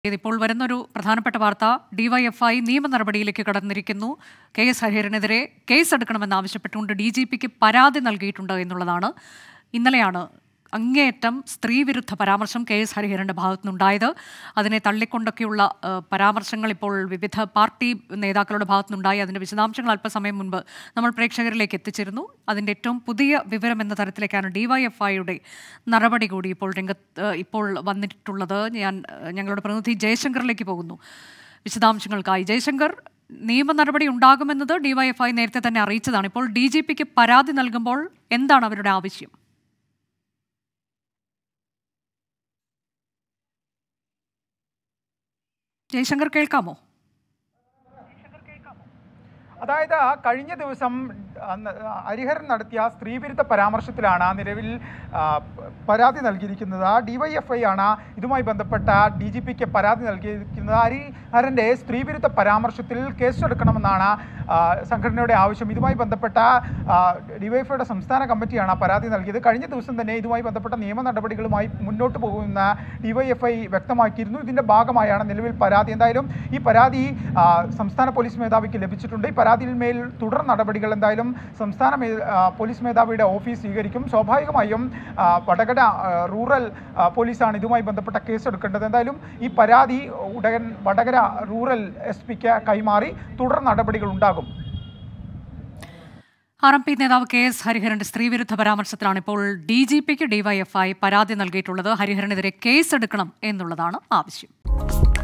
ഇപ്പോൾ വരുന്നൊരു പ്രധാനപ്പെട്ട വാർത്ത ഡിവൈഎഫ്ഐ നിയമ നടപടിയിലേക്ക് കടന്നിരിക്കുന്നു കെ എസ് ഹരിഹരനെതിരെ കേസെടുക്കണമെന്നാവശ്യപ്പെട്ടുകൊണ്ട് ഡി ജി പിക്ക് പരാതി നൽകിയിട്ടുണ്ട് എന്നുള്ളതാണ് ഇന്നലെയാണ് അങ്ങേയറ്റം സ്ത്രീവിരുദ്ധ പരാമർശം കെ എസ് ഹരിഹരന്റെ ഭാഗത്തുനിന്നുണ്ടായത് അതിനെ തള്ളിക്കൊണ്ടൊക്കെയുള്ള ഏഹ്, പരാമർശങ്ങൾ ഇപ്പോൾ വിവിധ പാർട്ടി നേതാക്കളുടെ ഭാഗത്തുനിന്നുണ്ടായി അതിന്റെ വിശദാംശങ്ങൾ അല്പസമയം മുൻപ് നമ്മൾ പ്രേക്ഷകരിലേക്ക് എത്തിച്ചിരുന്നു അതിന്റെ ഏറ്റവും പുതിയ വിവരം എന്ന തരത്തിലേക്കാണ് ഡിവൈഎഫ്ഐയുടെ നടപടി കൂടി ഇപ്പോൾ രംഗത്ത് ഏഹ്, ഇപ്പോൾ വന്നിട്ടുള്ളത് ഞാൻ ഏഹ്, ഞങ്ങളുടെ പ്രതിനിധി ജയശങ്കറിലേക്ക് പോകുന്നു വിശദാംശങ്ങൾക്കായി ജയശങ്കർ നിയമ നടപടി ഉണ്ടാകുമെന്നത് ഡിവൈഎഫ്ഐ നേരത്തെ തന്നെ അറിയിച്ചതാണ് ഇപ്പോൾ ഡി ജി പിക്ക് പരാതി നൽകുമ്പോൾ എന്താണ് അവരുടെ ആവശ്യം ജയശങ്കർ കേൾക്കാമോ അതായത് കഴിഞ്ഞ ദിവസം അന്ന് ഹരിഹരൻ നടത്തിയ സ്ത്രീവിരുദ്ധ പരാമർശത്തിലാണ് നിലവിൽ ആ, പരാതി നൽകിയിരിക്കുന്നത് ഡിവൈഎഫ്ഐ ആണ് ഇതുമായി ബന്ധപ്പെട്ട ഡി ജി പിക്ക് പരാതി നൽകിയിരിക്കുന്നത് ഹരിഹരൻ്റെ സ്ത്രീവിരുദ്ധ പരാമർശത്തിൽ കേസെടുക്കണമെന്നാണ് ആ, സംഘടനയുടെ ആവശ്യം ഇതുമായി ബന്ധപ്പെട്ട ഡിവൈഎഫ്ഐയുടെ സംസ്ഥാന കമ്മിറ്റിയാണ് പരാതി നൽകിയത് കഴിഞ്ഞ ദിവസം തന്നെ ഇതുമായി ബന്ധപ്പെട്ട നിയമ നടപടികളുമായി മുന്നോട്ട് പോകുമെന്ന് ഡിവൈഎഫ്ഐ വ്യക്തമാക്കിയിരുന്നു ഇതിന്റെ ഭാഗമായാണ് നിലവിൽ പരാതി എന്തായാലും ഈ പരാതി ആ, സംസ്ഥാന പോലീസ് മേധാവിക്ക് ലഭിച്ചിട്ടുണ്ട് ഈ പരാതിയിൽ മേൽ തുടർ നടപടികൾ എന്തായാലും സംസ്ഥാന മേ ആ, പോലീസ് മേധാവിയുടെ ഓഫീസ് സ്വീകരിക്കും സ്വാഭാവികമായും ആ, വടകര ആ, റൂറൽ ആ, പോലീസാണ് ഇതുമായി ബന്ധപ്പെട്ട കേസെടുക്കേണ്ടത് എന്തായാലും ഈ പരാതി ഉടൻ വടകര റൂറൽ എസ് പിക്ക് കൈമാറി തുടർ നടപടികൾ ഉണ്ടാകും ആർ എം പി നേതാവ് കെ എസ് ഹരിഹരന്റെ സ്ത്രീവിരുദ്ധ പരാമർശത്തിലാണ് ഇപ്പോൾ ഡി ജി പിക്ക് ഡിവൈഎഫ്ഐ പരാതി നൽകിയിട്ടുള്ളത് ഹരിഹരനെതിരെ കേസെടുക്കണം എന്നുള്ളതാണ് ആവശ്യം